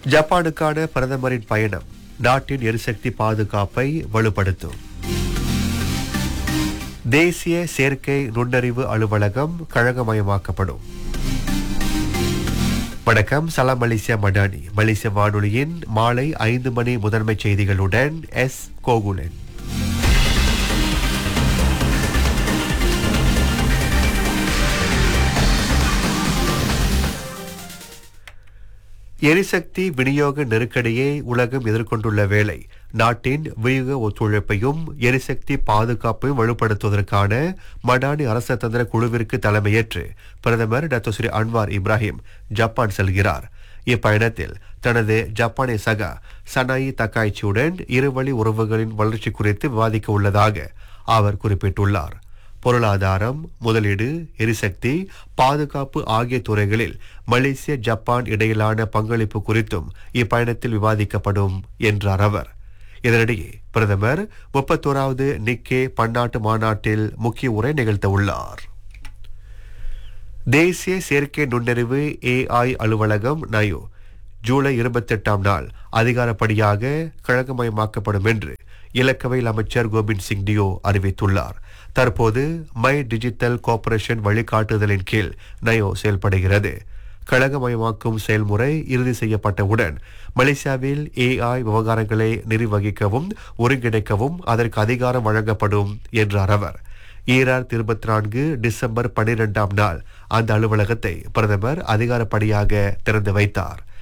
ஜப்பானுக்கான பிரதமரின் பயணம் நாட்டின் எரிசக்தி பாதுகாப்பை வலுப்படுத்தும் தேசிய செயற்கை நுண்ணறிவு அலுவலகம் கழகமயமாக்கப்படும் வணக்கம் சலாம் மலேசியா மடானி மலேசிய வானொலியின் மாலை ஐந்து மணி முதன்மை செய்திகளுடன் எஸ் கோகுலன் எரிசக்தி விநியோக நெருக்கடியை உலகம் எதிர்கொண்டுள்ள வேளை நாட்டின் வியூக ஒத்துழைப்பையும் எரிசக்தி பாதுகாப்பையும் வலுப்படுத்துவதற்கான மடானி அரச தந்திர குழுவிற்கு தலைமையேற்று பிரதமர் doctor Sri Anwar Ibrahim Japan செல்கிறார் இப்பயணத்தில் தனது ஜப்பானிய சகா சனாயி தக்காய்ச்சியுடன் இருவழி உறவுகளின் வளர்ச்சி குறித்து விவாதிக்க உள்ளதாக அவர் குறிப்பிட்டுள்ளார் பொருளாதாரம் முதலீடு எரிசக்தி பாதுகாப்பு ஆகிய துறைகளில் மலேசிய ஜப்பான் இடையிலான பங்களிப்பு குறித்தும் இப்பயணத்தில் விவாதிக்கப்படும் என்றார் அவர் இதனிடையே பிரதமர் முப்பத்தோராவது நிக்கே பன்னாட்டு மாநாட்டில் முக்கிய உரை நிகழ்த்த உள்ளார் தேசிய செயற்கை நுண்ணறிவு ஏஐ அலுவலகம் நயோ ஜூலை இருபத்தெட்டாம் நாள் அதிகாரப்படியாக கழகமயமாக்கப்படும் என்று இலக்கவையில் அமைச்சர் கோபிந்த் சிங் டியோ அறிவித்துள்ளார் தற்போது மை டிஜிட்டல் கார்ப்பரேஷன் வழிகாட்டுதலின் கீழ் நயோ செயல்படுகிறது கழகமயமாக்கும் செயல்முறை இறுதி செய்யப்பட்டவுடன் மலேசியாவில் ஏஐ விவகாரங்களை நிர்வகிக்கவும் ஒருங்கிணைக்கவும் அதற்கு அதிகாரம் வழங்கப்படும் என்றார் அவர் ஈராயிரத்தி இருபத்தி நான்கு டிசம்பர் பனிரெண்டாம் நாள் அந்த அலுவலகத்தை பிரதமர் அதிகாரப்படியாக திறந்து வைத்தார்